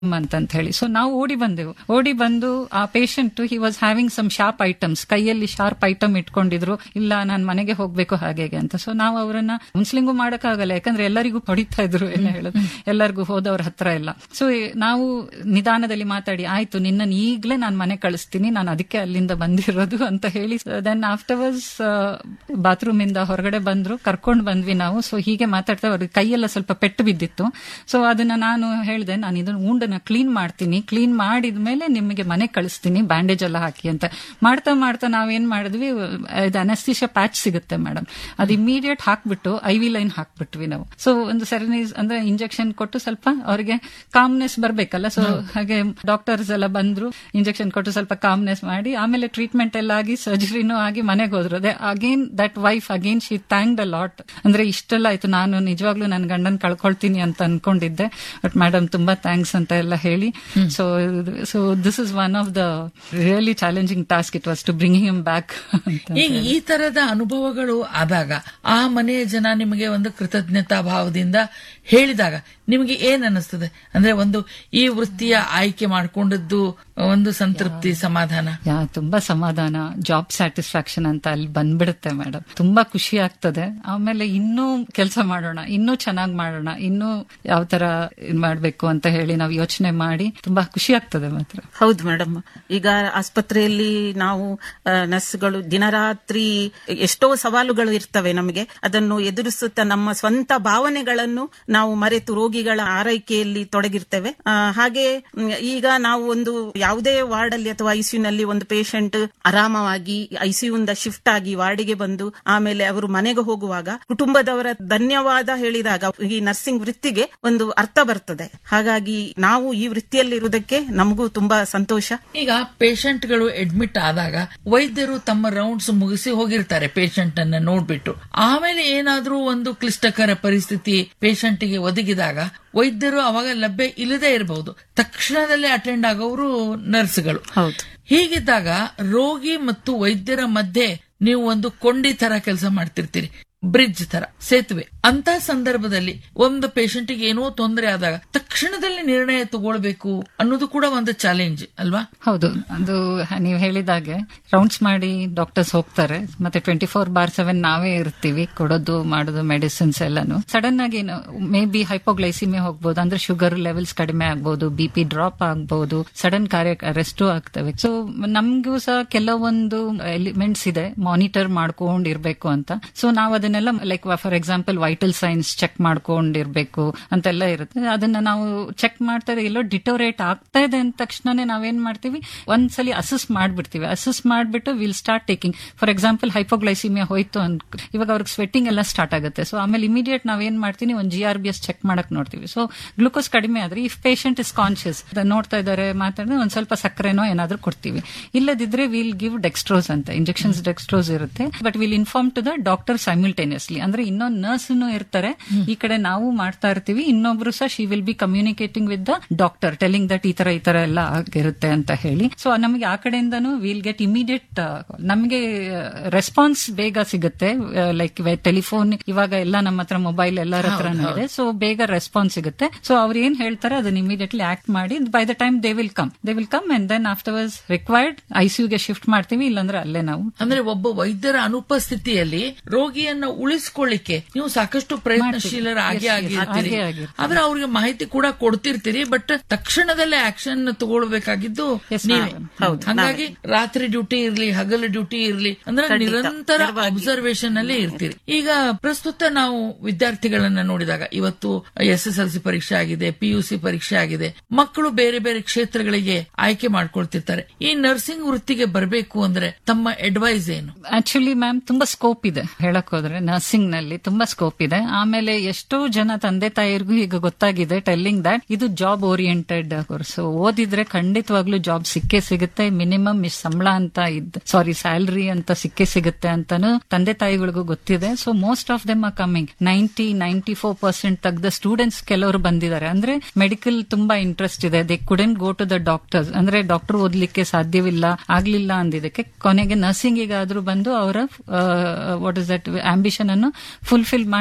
ಅಂತ ಹೇಳಿ ಸೊ ನಾವು ಓಡಿ ಬಂದೆವು ಓಡಿ ಬಂದು ಆ patient he was having some sharp items ಕೈಯಲ್ಲಿ ಶಾರ್ಪ್ ಐಟಮ್ ಇಟ್ಕೊಂಡಿದ್ರು ಇಲ್ಲ ನಾನು ಮನೆಗೆ ಹೋಗ್ಬೇಕು ಹಾಗೆ ಅಂತ ಸೊ ನಾವು ಅವರನ್ನ ಕೌನ್ಸಿಲಿಂಗು ಮಾಡಕ್ಕಾಗಲ್ಲ ಯಾಕಂದ್ರೆ ಎಲ್ಲರಿಗೂ ಹೊಡಿತಾ ಇದ್ರು ಏನ ಹೇಳೋದು ಎಲ್ಲರಿಗೂ ಹೋದವ್ರ ಹತ್ರ ಎಲ್ಲ ಸೊ ನಾವು ನಿಧಾನದಲ್ಲಿ ಮಾತಾಡಿ ಆಯ್ತು ನಿನ್ನ ಈಗ್ಲೇ ನಾನು ಮನೆ ಕಳಿಸ್ತೀನಿ ನಾನು ಅದಕ್ಕೆ ಅಲ್ಲಿಂದ ಬಂದಿರೋದು ಅಂತ ಹೇಳಿ ದೆನ್ ಆಫ್ಟರ್ವರ್ಸ್ ಬಾತ್ರೂಮ್ ಇಂದ ಹೊರಗಡೆ ಬಂದ್ರು ಕರ್ಕೊಂಡ್ ಬಂದ್ವಿ ನಾವು ಸೊ ಹೀಗೆ ಮಾತಾಡ್ತಾ ಅವ್ರಿಗೆ ಕೈಯೆಲ್ಲ ಸ್ವಲ್ಪ ಪೆಟ್ಟು ಬಿದ್ದಿತ್ತು ಸೊ ಅದನ್ನ ನಾನು ಹೇಳಿದೆ ನಾನು ಇದನ್ನ ಉಂಡನ್ನ ಕ್ಲೀನ್ ಮಾಡ್ತೀನಿ ಕ್ಲೀನ್ ಮಾಡಿದ ಮೇಲೆ ನಿಮಗೆ ಮನೆ ಕಳಿಸ್ತೀನಿ ಬ್ಯಾಂಡೇಜ್ ಎಲ್ಲ ಹಾಕಿ ಅಂತ ಮಾಡ್ತಾ ಮಾಡ್ತಾ ನಾವೇನ್ ಮಾಡಿದ್ವಿ ಇದು ಅನಸ್ತಿಷ ಪ್ಯಾಚ್ ಸಿಗುತ್ತೆ ಮೇಡಮ್ ಅದು ಇಮಿಡಿಯೇಟ್ ಹಾಕ್ಬಿಟ್ಟು ಐ ವಿ ಲೈನ್ ಹಾಕ್ಬಿಟ್ವಿ ನಾವು ಸೊ ಒಂದು ಸೆರನೈಸ್ ಅಂದ್ರೆ ಇಂಜೆಕ್ಷನ್ ಕೊಟ್ಟು ಸ್ವಲ್ಪ ಅವರಿಗೆ ಕಾಮ್ನೆಸ್ ಬರ್ಬೇಕಲ್ಲ ಸೊ ಹಾಗೆ ಡಾಕ್ಟರ್ಸ್ ಎಲ್ಲ ಬಂದ್ರು ಇಂಜೆಕ್ಷನ್ ಕೊಟ್ಟು ಸ್ವಲ್ಪ ಕಾಮ್ನೆಸ್ ಮಾಡಿ ಆಮೇಲೆ ಟ್ರೀಟ್ಮೆಂಟ್ ಎಲ್ಲ ಆಗಿ ಸರ್ಜರಿನೂ ಆಗಿ ಮನೆಗೆ ಹೋದ್ರು ಅದೇ again that wife again she thank a lot ಅಂದ್ರೆ ಇಷ್ಟೆಲ್ಲ ಆಯ್ತು ನಾನು ನಿಜವಾಗ್ಲೂ ನನ್ನ ಗಂಡನ್ ಕಳ್ಕೊಳ್ತೀನಿ ಅಂತ ಅನ್ಕೊಂಡಿದ್ದೆ ಬಟ್ ಮೇಡಮ್ ತುಂಬಾ ಥ್ಯಾಂಕ್ಸ್ ಅಂತ ಎಲ್ಲ ಹೇಳಿ so so this is one of the really challenging task it was to bring him back ಈಗ ಈ ತರದ ಅನುಭವಗಳು ಆದಾಗ ಆ ಮನೆಯ ಜನ ನಿಮಗೆ ಒಂದು ಕೃತಜ್ಞತಾ ಭಾವದಿಂದ ಹೇಳಿದಾಗ ನಿಮಗೆ ಏನ್ ಅನಿಸ್ತದೆ ಅಂದ್ರೆ ಒಂದು ಈ ವೃತ್ತಿಯ ಆಯ್ಕೆ ಮಾಡ್ಕೊಂಡದ್ದು ಒಂದು ಸಂತೃಪ್ತಿ ಸಮಾಧಾನ ಯಾ ತುಂಬಾ ಸಮಾಧಾನ ಜಾಬ್ ಸ್ಯಾಟಿಸ್ಫ್ಯಾಕ್ಷನ್ ಅಂತ ಅಲ್ಲಿ ಬಂದ್ಬಿಡುತ್ತೆ ಮೇಡಮ್ ತುಂಬಾ ಖುಷಿ ಆಗ್ತದೆ ಆಮೇಲೆ ಇನ್ನೂ ಕೆಲಸ ಮಾಡೋಣ ಇನ್ನೂ ಚೆನ್ನಾಗಿ ಮಾಡೋಣ ಇನ್ನೂ ಯಾವ ತರ ಇದ್ ಮಾಡ್ಬೇಕು ಅಂತ ಹೇಳಿ ನಾವು ಯೋಚನೆ ಮಾಡಿ ತುಂಬಾ ಖುಷಿ ಆಗ್ತದೆ ಮಾತ್ರ ಹೌದು ಮೇಡಮ್ ಈಗ ಆಸ್ಪತ್ರೆಯಲ್ಲಿ ನಾವು ಆ, ನರ್ಸ್ಗಳು ದಿನರಾತ್ರಿ ಎಷ್ಟೋ ಸವಾಲುಗಳು ಇರ್ತವೆ ನಮಗೆ ಅದನ್ನು ಎದುರಿಸುತ್ತಾ ನಮ್ಮ ಸ್ವಂತ ಭಾವನೆಗಳನ್ನು ನಾವು ಮರೆತು ರೋಗಿಗಳ ಆರೈಕೆಯಲ್ಲಿ ತೊಡಗಿರ್ತೇವೆ ಆ, ಹಾಗೆ ಮ್, ಈಗ ನಾವು ಒಂದು ಯಾವುದೇ ವಾರ್ಡ್ ಅಲ್ಲಿ ಅಥವಾ ಐಸಿಯುನಲ್ಲಿ ಒಂದು ಪೇಷಂಟ್ ಆರಾಮವಾಗಿ ಐಸಿಯುಂದ ಶಿಫ್ಟ್ ಆಗಿ ವಾರ್ಡಿಗೆ ಬಂದು ಆಮೇಲೆ ಅವರು ಮನೆಗೆ ಹೋಗುವಾಗ ಕುಟುಂಬದವರ ಧನ್ಯವಾದ ಹೇಳಿದಾಗ ಈ ನರ್ಸಿಂಗ್ ವೃತ್ತಿಗೆ ಒಂದು ಅರ್ಥ ಬರ್ತದೆ ಹಾಗಾಗಿ ನಾವು ಈ ವೃತ್ತಿಯಲ್ಲಿರುವುದಕ್ಕೆ ನಮಗೂ ತುಂಬಾ ಸಂತೋಷ ಈಗ ಪೇಷಂಟ್ಗಳು ಅಡ್ಮಿಟ್ ಆದಾಗ ವೈದ್ಯರು ತಮ್ಮ ರೌಂಡ್ಸ್ ಮುಗಿಸಿ ಹೋಗಿರ್ತಾರೆ ಪೇಷಂಟ್ ಅನ್ನ ನೋಡ್ಬಿಟ್ಟು ಆಮೇಲೆ ಏನಾದ್ರೂ ಒಂದು ಕ್ಲಿಷ್ಟಕರ ಪರಿಸ್ಥಿತಿ ಪೇಷಂಟ್ ಗೆ ಒದಗಿದಾಗ ವೈದ್ಯರು ಅವಾಗ ಲಭ್ಯ ಇಲ್ಲದೆ ಇರಬಹುದು ತಕ್ಷಣದಲ್ಲೇ ಅಟೆಂಡ್ ಆಗೋರು ನರ್ಸ್ಗಳು ಹೌದು ಹೀಗಿದ್ದಾಗ ರೋಗಿ ಮತ್ತು ವೈದ್ಯರ ಮಧ್ಯೆ ನೀವು ಒಂದು ಕೊಂಡಿ ತರ ಕೆಲಸ ಮಾಡ್ತಿರ್ತೀರಿ ಬ್ರಿಡ್ಜ್ ತರ ಸೇತುವೆ ಅಂತ ಸಂದರ್ಭದಲ್ಲಿ ಒಂದು ಪೇಷಂಟ್ ಗೆ ಏನೋ ತೊಂದರೆ ಆದಾಗ ತಕ್ಷಣದಲ್ಲಿ ನಿರ್ಣಯ ತಗೊಳ್ಬೇಕು ಅನ್ನೋದು ಕೂಡ ಒಂದು ಚಾಲೆಂಜ್ ಅಲ್ವಾ ಹೌದು ಅದು ನೀವು ಹೇಳಿದಾಗೆ ರೌಂಡ್ಸ್ ಮಾಡಿ ಡಾಕ್ಟರ್ಸ್ ಹೋಗ್ತಾರೆ ಮತ್ತೆ ಟ್ವೆಂಟಿ ಫೋರ್ ಬಾರ್ ಸೆವೆನ್ ನಾವೇ ಇರ್ತೀವಿ ಕೊಡೋದು ಮಾಡೋದು ಮೆಡಿಸಿನ್ಸ್ ಎಲ್ಲಾನು ಸಡನ್ ಆಗಿ ಮೇ ಬಿ ಹೈಪೋಗ್ಲೈಸಿಮಿ ಹೋಗ್ಬೋದು ಅಂದ್ರೆ ಶುಗರ್ ಲೆವೆಲ್ಸ್ ಕಡಿಮೆ ಆಗ್ಬೋದು ಬಿ ಪಿ ಡ್ರಾಪ್ ಆಗ್ಬಹುದು ಸಡನ್ ಕಾರ್ಯಕ್ಕೆ ಅರೆಸ್ಟು ಆಗ್ತವೆ ಸೊ ನಮ್ಗೂ ಸಹ ಕೆಲವೊಂದು ಎಲಿಮೆಂಟ್ಸ್ ಇದೆ ಮಾನಿಟರ್ ಮಾಡ್ಕೊಂಡಿರ್ಬೇಕು ಅಂತ ಸೊ ನಾವು ಅದನ್ನೆಲ್ಲ like for example vital signs check ಮಾಡ್ಕೊಂಡಿರ್ಬೇಕು ಅಂತೆಲ್ಲ ಇರುತ್ತೆ ಅದನ್ನ ನಾವು ಚೆಕ್ ಮಾಡ್ತಾರೆ ಎಲ್ಲೋ ಡಿಟೋರೇಟ್ ಆಗ್ತಾ ಇದೆ ಅಂದ ತಕ್ಷಣನೇ ನಾವೇನ್ ಮಾಡ್ತೀವಿ ಒಂದ್ಸಲಿ ಅಸಸ್ ಮಾಡ್ಬಿಡ್ತೀವಿ ಅಸಸ್ ಮಾಡ್ಬಿಟ್ಟು will start taking for example hypoglycaemia ಹೋಯ್ತು ಅಂತ ಇವಾಗ ಅವ್ರಿಗೆ ಸ್ವೆಟ್ಟಿಂಗ್ ಎಲ್ಲ ಸ್ಟಾರ್ಟ್ ಆಗುತ್ತೆ ಸೊ ಆಮೇಲೆ ಇಮಿಡಿಯೇಟ್ ನಾವೇನ್ ಮಾಡ್ತೀವಿ ಒಂದು G R B S check ಮಾಡಕ್ ನೋಡ್ತೀವಿ ಸೊ ಗ್ಲೂಕೋಸ್ ಕಡಿಮೆ ಆದ್ರೆ ಇಫ್ ಪೇಷಂಟ್ ಇಸ್ ಕಾನ್ಶಿಯಸ್ ನೋಡ್ತಾ ಇದ್ದಾರೆ ಮಾತಾಡಿದ್ರೆ ಒಂದ್ ಸ್ವಲ್ಪ ಸಕ್ಕರೆನೋ ಏನಾದ್ರೂ ಕೊಡ್ತೀವಿ ಇಲ್ಲದಿದ್ರೆ ವಿಲ್ ಗಿವ್ ಡೆಕ್ಸ್ಟ್ರೋಸ್ ಅಂತ ಇಂಜೆಕ್ಷನ್ಸ್ ಡೆಕ್ಸ್ಟ್ರೋಸ್ ಇರುತ್ತೆ but will inform to the doctor simultaneously ಅಂದ್ರೆ ಇನ್ನೊಂದು ನರ್ಸ್ ಇರ್ತಾರೆ ಈ ಕಡೆ ನಾವು ಮಾಡ್ತಾ ಇರ್ತೀವಿ ಇನ್ನೊಬ್ರು ಸಹ she will be communicating with the doctor telling that ಈ ತರ ಈ ತರ ಎಲ್ಲ ಆಗಿರುತ್ತೆ ಅಂತ ಹೇಳಿ ಸೊ ನಮಗೆ ಆ ಕಡೆಯಿಂದನೂ ವಿಲ್ ಗೆಟ್ ಇಮಿಡಿಯೇಟ್ ನಮಗೆ ರೆಸ್ಪಾನ್ಸ್ ಬೇಗ ಸಿಗುತ್ತೆ ಲೈಕ್ ಟೆಲಿಫೋನ್ ಇವಾಗ ಎಲ್ಲ ನಮ್ಮ ಹತ್ರ ಮೊಬೈಲ್ ಎಲ್ಲರ ಹತ್ರನೂ ಇದೆ ಸೊ ಬೇಗ ರೆಸ್ಪಾನ್ಸ್ ಸಿಗುತ್ತೆ ಸೊ ಅವ್ರು ಏನ್ ಹೇಳ್ತಾರೆ ಅದನ್ನ ಇಮಿಡಿಯೇಟ್ಲಿ ಆಕ್ಟ್ ಮಾಡಿ by the time they will come they will come and then afterwards required ಐಸಿಯುಗೆ ಶಿಫ್ಟ್ ಮಾಡ್ತೀವಿ ಇಲ್ಲಾಂದ್ರೆ ಅಲ್ಲೇ ನಾವು ಅಂದ್ರೆ ಒಬ್ಬ ವೈದ್ಯರ ಅನುಪಸ್ಥಿತಿಯಲ್ಲಿ ರೋಗಿಯನ್ನ ಉಳಿಸ್ಕೊಳ್ಳಿಕ್ಕೆ ನೀವು ಸಾಕಷ್ಟು ಪ್ರಯತ್ನಶೀಲರಾಗಿ ಆಗಿರ್ತೀರಿ ಹಾಗೆ ಆಗಿರ್ತೀರಿ. ಆದ್ರೆ ಅವ್ರಿಗೆ ಮಾಹಿತಿ ಕೂಡ ಕೊಡ್ತಿರ್ತೀರಿ ಬಟ್ ತಕ್ಷಣದಲ್ಲೇ ಆಕ್ಷನ್ ತಗೊಳ್ಬೇಕಾಗಿದ್ದು Yes, ನೀವೇ ma'am. ಹೌದು, ಹಾಗಾಗಿ ರಾತ್ರಿ ಡ್ಯೂಟಿ ಇರ್ಲಿ ಹಗಲು ಡ್ಯೂಟಿ ಇರ್ಲಿ ಅಂದ್ರೆ ನಿರಂತರ ಅಬ್ಸರ್ವೇಷನ್ ಅಲ್ಲಿ ಇರ್ತೀರಿ ಈಗ ಪ್ರಸ್ತುತ ನಾವು ವಿದ್ಯಾರ್ಥಿಗಳನ್ನ ನೋಡಿದಾಗ ಇವತ್ತು ಎಸ್ ಎಸ್ ಎಲ್ ಸಿ ಪರೀಕ್ಷೆ ಆಗಿದೆ ಪಿ ಯು ಸಿ ಪರೀಕ್ಷೆ ಆಗಿದೆ ಮಕ್ಕಳು ಬೇರೆ ಬೇರೆ ಕ್ಷೇತ್ರಗಳಿಗೆ ಆಯ್ಕೆ ಮಾಡ್ಕೊಳ್ತಿರ್ತಾರೆ ಈ ನರ್ಸಿಂಗ್ ವೃತ್ತಿಗೆ ಬರಬೇಕು ಅಂದ್ರೆ ತಮ್ಮ ಅಡ್ವೈಸ್ ಏನು ಆಕ್ಚುಲಿ ಮ್ಯಾಮ್ ತುಂಬಾ ಸ್ಕೋಪ್ ಇದೆ ಹೇಳಕ್ ಹೋದ್ರೆ ನರ್ಸಿಂಗ್ ನಲ್ಲಿ ತುಂಬಾ ಸ್ಕೋಪ್ ಇದೆ ಆಮೇಲೆ ಎಷ್ಟೋ ಜನ ತಂದೆ ತಾಯಿರ್ಗೂ ಈಗ ಗೊತ್ತಾಗಿದೆ ಟೆಲ್ಲಿಂಗ್ ದಟ್ ಇದು ಜಾಬ್ ಓರಿಯೆಂಟೆಡ್ ಕೋರ್ಸ್ ಓದಿದ್ರೆ ಖಂಡಿತವಾಗ್ಲೂ ಜಾಬ್ ಸಿಕ್ಕೇ ಸಿಗುತ್ತೆ ಮಿನಿಮಮ್ ಇಷ್ಟು ಸಂಬಳ ಅಂತ ಇದ್ ಸಾರಿ ಸ್ಯಾಲರಿ ಅಂತ ಸಿಕ್ಕೇ ಸಿಗುತ್ತೆ ಅಂತಾನು ತಂದೆ ತಾಯಿಗಳಿಗೂ ಗೊತ್ತಿದೆ so most of them are coming ninety ninety four percent ತೆಗ್ದ ಸ್ಟೂಡೆಂಟ್ಸ್ ಕೆಲವರು ಬಂದಿದ್ದಾರೆ ಅಂದ್ರೆ ಮೆಡಿಕಲ್ ತುಂಬಾ ಇಂಟ್ರೆಸ್ಟ್ ಇದೆ they couldn't go to the doctors ಅಂದ್ರೆ ಡಾಕ್ಟರ್ ಓದ್ಲಿಕ್ಕೆ ಸಾಧ್ಯವಿಲ್ಲ ಆಗ್ಲಿಲ್ಲ ಅಂದಿದ್ದಕ್ಕೆ ಕೊನೆಗೆ ನರ್ಸಿಂಗ್ ಆದ್ರೂ ಬಂದು ಅವರ ವಾಟ್ ಇಸ್ ದಟ್ ಆಂಬಿಷನ್ ಅನ್ನು ಫುಲ್ಫಿಲ್ ಮಾಡ್ತಾ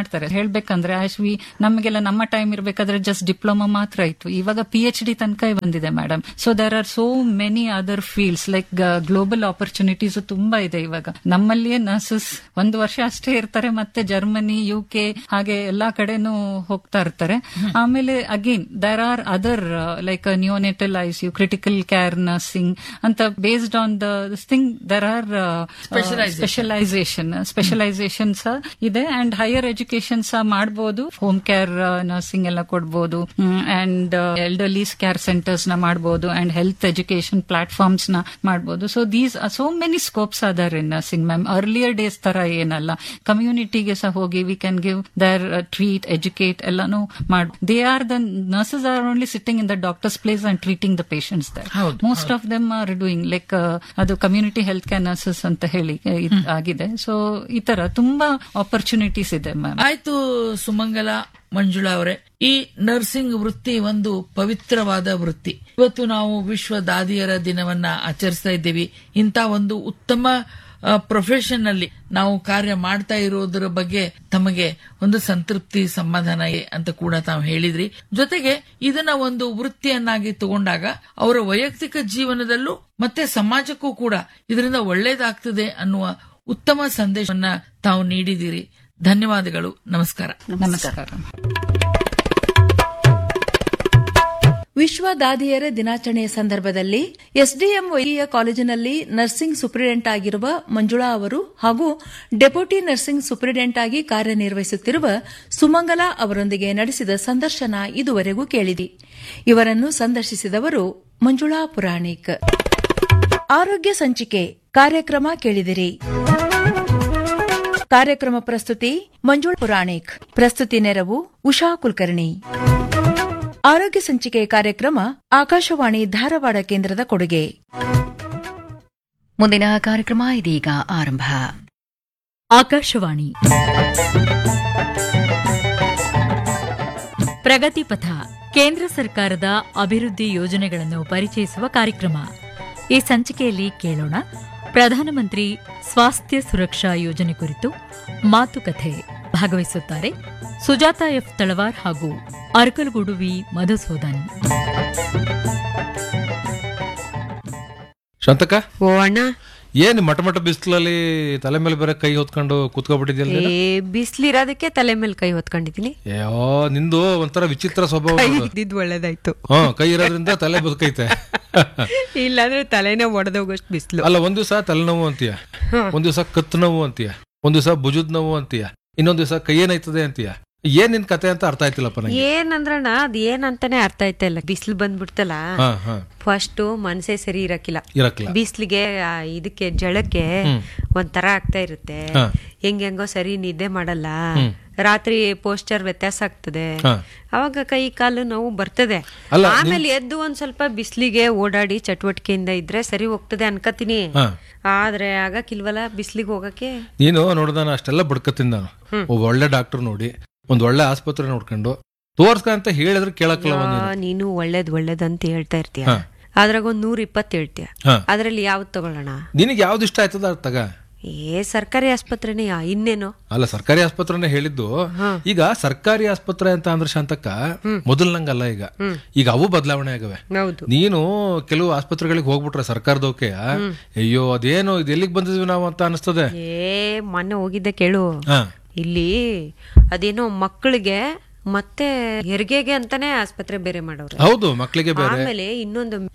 ಮಾಡ್ತಾರೆ ಹೇಳ್ಬೇಕಂದ್ರೆ ಆಶ್ವಿ ನಮಗೆಲ್ಲ ನಮ್ಮ ಟೈಮ್ ಇರ್ಬೇಕಾದ್ರೆ ಜಸ್ಟ್ ಡಿಪ್ಲೊಮಾ ಮಾತ್ರ ಇತ್ತು ಇವಾಗ ಪಿ ಎಚ್ ಡಿ ತನಕ ಬಂದಿದೆ madam so there are so many other fields like global opportunities ತುಂಬಾ ಇದೆ ಇವಾಗ ನಮ್ಮಲ್ಲಿಯೇ ನರ್ಸಸ್ ಒಂದು ವರ್ಷ ಅಷ್ಟೇ ಇರ್ತಾರೆ ಮತ್ತೆ ಜರ್ಮನಿ ಯು ಕೆ ಹಾಗೆ ಎಲ್ಲಾ ಕಡೆನೂ ಹೋಗ್ತಾ ಇರ್ತಾರೆ ಆಮೇಲೆ again there are other like neonatal ICU critical care nursing ಅಂತ based on the thing there are Specialization. Specialisation specialisation ಸಹ ಇದೆ ಅಂಡ್ ಹೈಯರ್ ಎಜುಕೇಶನ್ ಸಹ ಮಾಡಬಹುದು ಹೋಮ್ ಕೇರ್ ನರ್ಸಿಂಗ್ ಎಲ್ಲ ಕೊಡಬಹುದು ಅಂಡ್ ಎಲ್ಡರ್ಲೀಸ್ ಕೇರ್ ಸೆಂಟರ್ಸ್ ನ ಮಾಡಬಹುದು ಅಂಡ್ ಹೆಲ್ತ್ ಎಜುಕೇಶನ್ ಪ್ಲಾಟ್ಫಾರ್ಮ್ಸ್ ನ ಮಾಡಬಹುದು so these so many scopes other in nursing ma'am earlier days ತರ ಏನಲ್ಲ ಕಮ್ಯುನಿಟಿಗೆ ಸಹ ಹೋಗಿ we can give their treat educate ಎಲ್ಲಾನು ಮಾಡ್ they are the nurses are only sitting in the doctors place and treating the patients there ಹೌದು, most of them are doing like ಅದು community health care nurses ಅಂತ ಹೇಳಿ ಆ, ಇದ್ ಆಗಿದೆ so ಈ ತರ ತುಂಬಾ ಆಪರ್ಚುನಿಟೀಸ್ ಇದೆ ಮ್ಯಾಮ್ ಆಯ್ತು ಸುಮಂಗಲ ಮಂಜುಳಾ ಅವರೇ ಈ ನರ್ಸಿಂಗ್ ವೃತ್ತಿ ಒಂದು ಪವಿತ್ರವಾದ ವೃತ್ತಿ ಇವತ್ತು ನಾವು ವಿಶ್ವ ದಾದಿಯರ ದಿನವನ್ನ ಆಚರಿಸ್ತಾ ಇದ್ದೀವಿ ಇಂಥ ಒಂದು ಉತ್ತಮ ಪ್ರೊಫೆಷನ್ ಅಲ್ಲಿ ನಾವು ಕಾರ್ಯ ಮಾಡ್ತಾ ಇರೋದ್ರ ಬಗ್ಗೆ ತಮಗೆ ಒಂದು ಸಂತೃಪ್ತಿ ಸಮಾಧಾನ ಇದೆ ಅಂತ ಕೂಡ ತಾವು ಹೇಳಿದ್ರಿ ಜೊತೆಗೆ ಇದನ್ನ ಒಂದು ವೃತ್ತಿಯನ್ನಾಗಿ ತಗೊಂಡಾಗ ಅವರ ವೈಯಕ್ತಿಕ ಜೀವನದಲ್ಲೂ ಮತ್ತೆ ಸಮಾಜಕ್ಕೂ ಕೂಡ ಇದರಿಂದ ಒಳ್ಳೇದಾಗ್ತದೆ ಅನ್ನುವ ಉತ್ತಮ ಸಂದೇಶವನ್ನ ತಾವು ನೀಡಿದಿರಿ ಧನ್ಯವಾದಗಳು ನಮಸ್ಕಾರ ನಮಸ್ಕಾರ ವಿಶ್ವ ದಾದಿಯರ ದಿನಾಚರಣೆಯ ಸಂದರ್ಭದಲ್ಲಿ ಎಸ್ಡಿಎಂ ವೈದ್ಯಕೀಯ ಕಾಲೇಜಿನಲ್ಲಿ ನರ್ಸಿಂಗ್ ಸೂಪರಿಂಟೆಂಟ್ ಆಗಿರುವ ಮಂಜುಳಾ ಅವರು ಹಾಗೂ ಡೆಪ್ಯೂಟಿ ನರ್ಸಿಂಗ್ ಸೂಪರಿಂಟೆಂಟ್ ಆಗಿ ಕಾರ್ಯನಿರ್ವಹಿಸುತ್ತಿರುವ ಸುಮಂಗಲ ಅವರೊಂದಿಗೆ ನಡೆಸಿದ ಸಂದರ್ಶನ ಇದುವರೆಗೂ ಕೇಳಿದಿ ಇವರನ್ನು ಸಂದರ್ಶಿಸಿದವರು ಮಂಜುಳಾ ಪುರಾಣಿಕ್ ಆರೋಗ್ಯ ಸಂಚಿಕೆ ಕಾರ್ಯಕ್ರಮ ಕೇಳಿದಿರಿ ಕಾರ್ಯಕ್ರಮ ಪ್ರಸ್ತುತಿ ಮಂಜುಳಾ ಪುರಾಣಿಕ್ ಪ್ರಸ್ತುತಿ ನೆರವು ಉಷಾ ಕುಲಕರ್ಣಿ ಆರೋಗ್ಯ ಸಂಚಿಕೆ ಕಾರ್ಯಕ್ರಮ ಆಕಾಶವಾಣಿ ಧಾರವಾಡ ಕೇಂದ್ರದ ಕೊಡುಗೆ ಮುಂದಿನ ಕಾರ್ಯಕ್ರಮ ಇದೀಗ ಆರಂಭ ಆಕಾಶವಾಣಿ ಪ್ರಗತಿ ಪಥ ಕೇಂದ್ರ ಸರ್ಕಾರದ ಅಭಿವೃದ್ಧಿ ಯೋಜನೆಗಳನ್ನು ಪರಿಚಯಿಸುವ ಕಾರ್ಯಕ್ರಮ ಈ ಸಂಚಿಕೆಯಲ್ಲಿ ಕೇಳೋಣ ಪ್ರಧಾನಮಂತ್ರಿ ಸ್ವಾಸ್ಥ್ಯ ಸುರಕ್ಷಾ ಯೋಜನೆ ಕುರಿತು ಮಾತುಕತೆ ಭಾಗವಹಿಸುತ್ತಾರೆ ಸುಜಾತ ಎಫ್ ತಳವಾರ್ ಹಾಗೂ ಅರ್ಕಲ್ಗೂಡು ವಿ ಮಧುಸೂದನ್ ಶಾಂತಕ ಓ ಅಣ್ಣ ಏನ್ ಮಟ ಮಟ ಬಿಸಿಲಲ್ಲಿ ತಲೆ ಮೇಲೆ ಬೇರೆ ಕೈ ಹೊತ್ಕೊಂಡು ಕೂತ್ಕೊಬಿಟ್ಟಿದ್ಯಲ್ಲ ನೀನು? ಏ ಬಿಸ್ಲಿರೋದಕ್ಕೆ ತಲೆ ಮೇಲೆ ಕೈ ಹೊತ್ಕೊಂಡಿದೀನಿ ಅಯ್ಯೋ ನಿಂದು ಒಂಥರ ವಿಚಿತ್ರ ಸ್ವಭಾವ ಕೈ ಅದು. ಇದ್ದಿದ್ ಒಳ್ಳೇದಾಯ್ತು ಹಾ ಕೈ ಇರೋದ್ರಿಂದ ತಲೆ ಬದುಕೈತೆ ಇಲ್ಲಾಂದ್ರೆ ತಲೆನೇ ಒಡೆದೋಗಷ್ಟು ಬಿಸ್ಲು ಅಲ್ಲ ಒಂದ್ ದಿವಸ ತಲೆನೋವು ಅಂತೀಯ ಒಂದ್ ದಿವಸ ಕತ್ತು ನೋವು ಅಂತೀಯ ಒಂದ್ ದಿವಸ ಭುಜದ ನೋವು ಅಂತೀಯ ಇನ್ನೊಂದ್ ದಿವಸ ಕೈ ಏನಾಯ್ತದೆ ಅಂತೀಯ ಏನ್ ನಿನ್ ಕತೆ ಅಂತ ಅರ್ಥ ಆಯ್ತಿಲ್ಲಪ್ಪ ನಂಗೆ ಏನಂದ್ರಣ್ಣ ಅದ್ ಏನಂತಾನೆ ಅರ್ಥ ಆಯ್ತಾ ಇಲ್ಲ ಬಿಸ್ಲು ಬಂದ್ಬಿಡ್ತಲ್ಲ ಹಾ ಹಾ ಫಸ್ಟ್ ಮನ್ಸೇ ಸರಿ ಇರಕ್ಕಿಲ್ಲ ಇರಕ್ಲ ಬಿಸ್ಲಿಗೆ ಆ, ಇದಕ್ಕೆ ಜಳಕ್ಕೆ ಒಂಥರ ಆಗ್ತಾ ಇರುತ್ತೆ ಹಾ. ಹೆಂಗ್ ಹೆಂಗೋ ಸರಿ ನಿದ್ದೆ ಮಾಡಲ್ಲ ರಾತ್ರಿ ಪೋಸ್ಟರ್ ವ್ಯತ್ಯಾಸ ಆಗ್ತದೆ ಹಾ. ಅವಾಗ ಕೈ ಕಾಲು ನೋವು ಬರ್ತದೆ ಅಲ್ಲ, ಆಮೇಲೆ ಎದ್ದು ಒಂದ್ ಸ್ವಲ್ಪ ಬಿಸ್ಲಿಗೆ ಓಡಾಡಿ ಚಟುವಟಿಕೆಯಿಂದ ಇದ್ರೆ ಸರಿ ಹೋಗ್ತದೆ ಅನ್ಕತೀನಿ ಹಾ. ಆದ್ರೆ ಆಗಕ್ಕಿಲ್ವಲ್ಲ ಬಿಸ್ಲಿಗೆ ಹೋಗಕ್ಕೆ ನೀನು ನೋಡ್ದ ನಾನು ಅಷ್ಟೆಲ್ಲ ಬಡ್ಕತ್ತೀನಿ ನಾನು ಒಬ್ಬ ಒಳ್ಳೆ ಡಾಕ್ಟರ್ ನೋಡಿ ಒಂದ್ ಒಳ್ಳೆ ಆಸ್ಪತ್ರೆ ನೋಡ್ಕೊಂಡು ತೋರ್ಸ್ಕ ಅಂತ ಹೇಳಿದ್ರೆ ಕೇಳಕ್ಕಲ್ಲ ಆ, ನೀನು ನೀನು ಒಳ್ಳೇದ್ ಒಳ್ಳೇದ್ ಅಂತ ಹೇಳ್ತಾ ಇರ್ತೀಯ ಹಾ. ಅದ್ರಾಗ ಒಂದ್ ನೂರ್ ಇಪ್ಪತ್ತು ಹೇಳ್ತೀಯ ಹಾ. ಅದ್ರಲ್ಲಿ ಯಾವ್ದು ತಗೊಳ್ಳೋಣ ನಿನಗೆ ಯಾವ್ದು ಇಷ್ಟ ಆಯ್ತದ ಅದ್ ತಗ ಏ ಸರ್ಕಾರಿ ಆಸ್ಪತ್ರೆನೇ ಯಾ- ಇನ್ನೇನು ಅಲ್ಲ ಸರ್ಕಾರಿ ಆಸ್ಪತ್ರೆನೇ ಹೇಳಿದ್ದು ಈಗ ಸರ್ಕಾರಿ ಆಸ್ಪತ್ರೆ ಅಂತ ಅಂದ್ರೆ ಶಾಂತಕ್ಕ ಮೊದಲ್ನಂಗಲ್ಲ ಈಗ ಈಗ ಅವು ಬದಲಾವಣೆ ಆಗವೆ ಹೌದು ನೀನು ಕೆಲವು ಆಸ್ಪತ್ರೆಗಳಿಗೆ ಹೋಗ್ಬಿಟ್ರೆ ಸರ್ಕಾರದವಕ್ಕೆ ಅಯ್ಯೋ ಅದೇನು ಇದು ಎಲ್ಲಿಗೆ ಬಂದಿದ್ವಿ ನಾವು ಅಂತ ಅನಿಸ್ತದೆ ಏ ಮೊನ್ನೆ ಹೋಗಿದ್ದೆ ಕೇಳು ಹಾ ಇಲ್ಲಿ ಅದೇನೋ ಮಕ್ಕಳಿಗೆ ಮತ್ತೆ ಹೆರಿಗೆಗೆ ಅಂತಾನೆ ಆಸ್ಪತ್ರೆ ಬೇರೆ ಮಾಡೋರು ಹೌದು ಮಕ್ಕಳಿಗೆ ಬೇರೆ ಆಮೇಲೆ ಇನ್ನೊಂದು